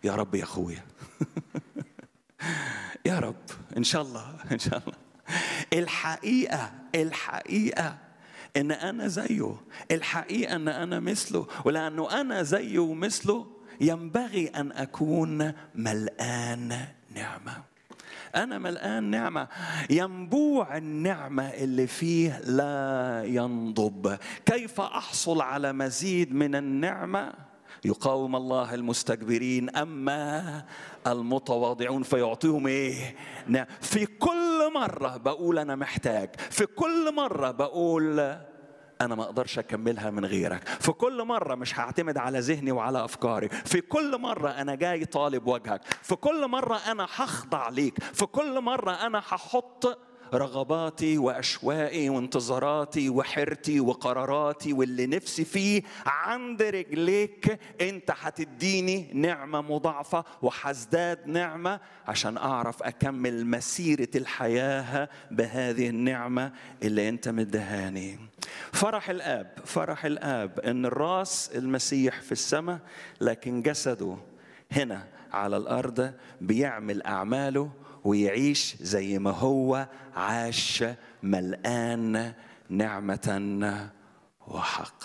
يا رب يا اخويا يا رب ان شاء الله ان شاء الله الحقيقه الحقيقه ان انا زيه الحقيقه ان انا مثله ولانه انا زيه ومثله ينبغي ان اكون ملآن نعمه انا ملآن نعمه ينبوع النعمه اللي فيه لا ينضب كيف احصل على مزيد من النعمه يقاوم الله المستكبرين اما المتواضعون فيعطيهم ايه نعم. في كل مره بقول انا محتاج في كل مره بقول انا ما اقدرش اكملها من غيرك في كل مره مش هعتمد على ذهني وعلى افكاري في كل مره انا جاي طالب وجهك في كل مره انا هخضع ليك في كل مره انا هحط رغباتي واشواقي وانتظاراتي وحيرتي وقراراتي واللي نفسي فيه عند رجليك انت هتديني نعمه مضاعفه وهزداد نعمه عشان اعرف اكمل مسيره الحياه بهذه النعمه اللي انت مدهاني فرح الاب فرح الاب ان الراس المسيح في السماء لكن جسده هنا على الارض بيعمل اعماله ويعيش زي ما هو عاش ملآن نعمة وحق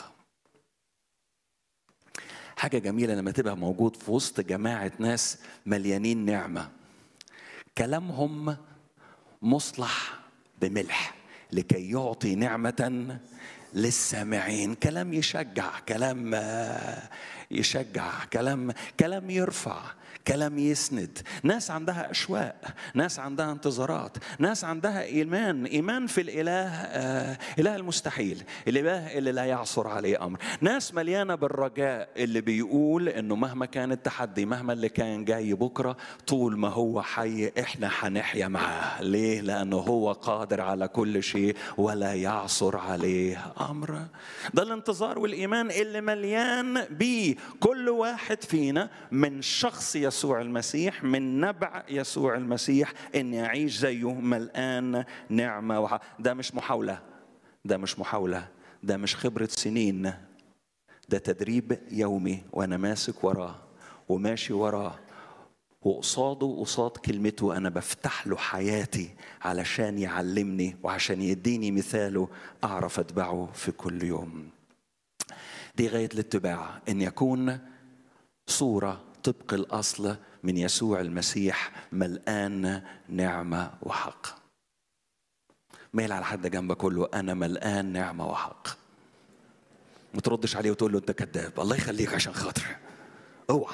حاجة جميلة لما تبقى موجود في وسط جماعة ناس مليانين نعمة كلامهم مصلح بملح لكي يعطي نعمة للسامعين كلام يشجع كلام يشجع كلام كلام يرفع كلام يسند ناس عندها اشواق ناس عندها انتظارات ناس عندها ايمان ايمان في الاله آه اله المستحيل الاله اللي لا يعصر عليه امر ناس مليانه بالرجاء اللي بيقول انه مهما كان التحدي مهما اللي كان جاي بكره طول ما هو حي احنا هنحيا معاه ليه لانه هو قادر على كل شيء ولا يعصر عليه امر ده الانتظار والايمان اللي مليان بيه كل واحد فينا من شخص يسوع المسيح من نبع يسوع المسيح اني اعيش زيه ملآن نعمه وح... ده مش محاوله ده مش محاوله ده مش خبره سنين ده تدريب يومي وانا ماسك وراه وماشي وراه وقصاده قصاد كلمته انا بفتح له حياتي علشان يعلمني وعشان يديني مثاله اعرف اتبعه في كل يوم دي غايه الاتباع ان يكون صوره طبق الاصل من يسوع المسيح ملآن نعمه وحق ميل على حد جنبك كله له انا ملآن نعمه وحق ما تردش عليه وتقول له انت كذاب الله يخليك عشان خاطري اوعى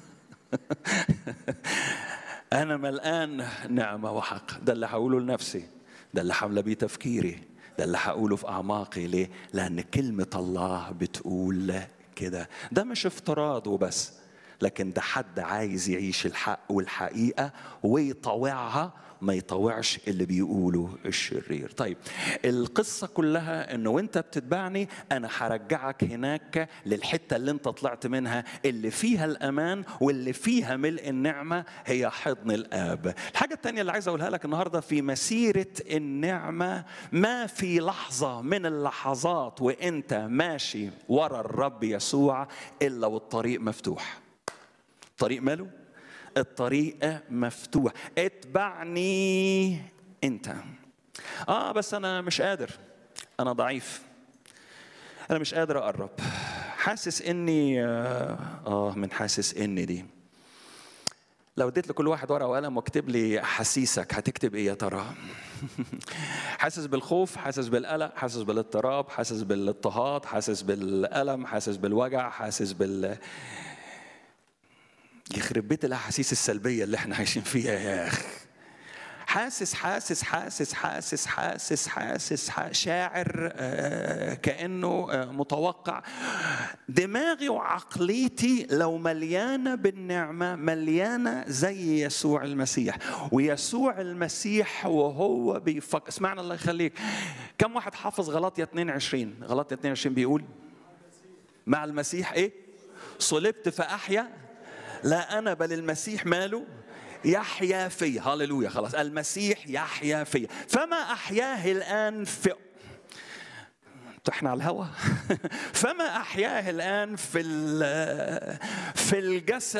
انا ملآن نعمه وحق ده اللي هقوله لنفسي ده اللي حامله بيه تفكيري ده اللي هقوله في اعماقي ليه لان كلمه الله بتقول كده ده مش افتراض وبس لكن ده حد عايز يعيش الحق والحقيقه ويطوعها ما يطوعش اللي بيقوله الشرير طيب القصة كلها انه وانت بتتبعني انا هرجعك هناك للحتة اللي انت طلعت منها اللي فيها الامان واللي فيها ملء النعمة هي حضن الاب الحاجة التانية اللي عايز اقولها لك النهاردة في مسيرة النعمة ما في لحظة من اللحظات وانت ماشي ورا الرب يسوع الا والطريق مفتوح طريق ماله الطريق مفتوح اتبعني انت اه بس انا مش قادر انا ضعيف انا مش قادر اقرب حاسس اني اه, آه من حاسس اني دي لو اديت لكل واحد ورقه وقلم واكتب لي احاسيسك هتكتب ايه يا ترى حاسس بالخوف حاسس بالقلق حاسس بالاضطراب حاسس بالاضطهاد حاسس بالالم حاسس بالوجع حاسس بال يخرب بيت الاحاسيس السلبيه اللي احنا عايشين فيها يا اخي حاسس حاسس حاسس حاسس حاسس حاسس, حاسس شاعر كانه متوقع دماغي وعقليتي لو مليانه بالنعمه مليانه زي يسوع المسيح ويسوع المسيح وهو بيفكر اسمعنا الله يخليك كم واحد حافظ غلطية 22 غلطية 22 بيقول مع المسيح ايه صلبت فاحيا لا انا بل المسيح ماله يحيا في هللويا خلاص المسيح يحيا في فما احياه الان في احنا على الهوا فما احياه الان في في الجسد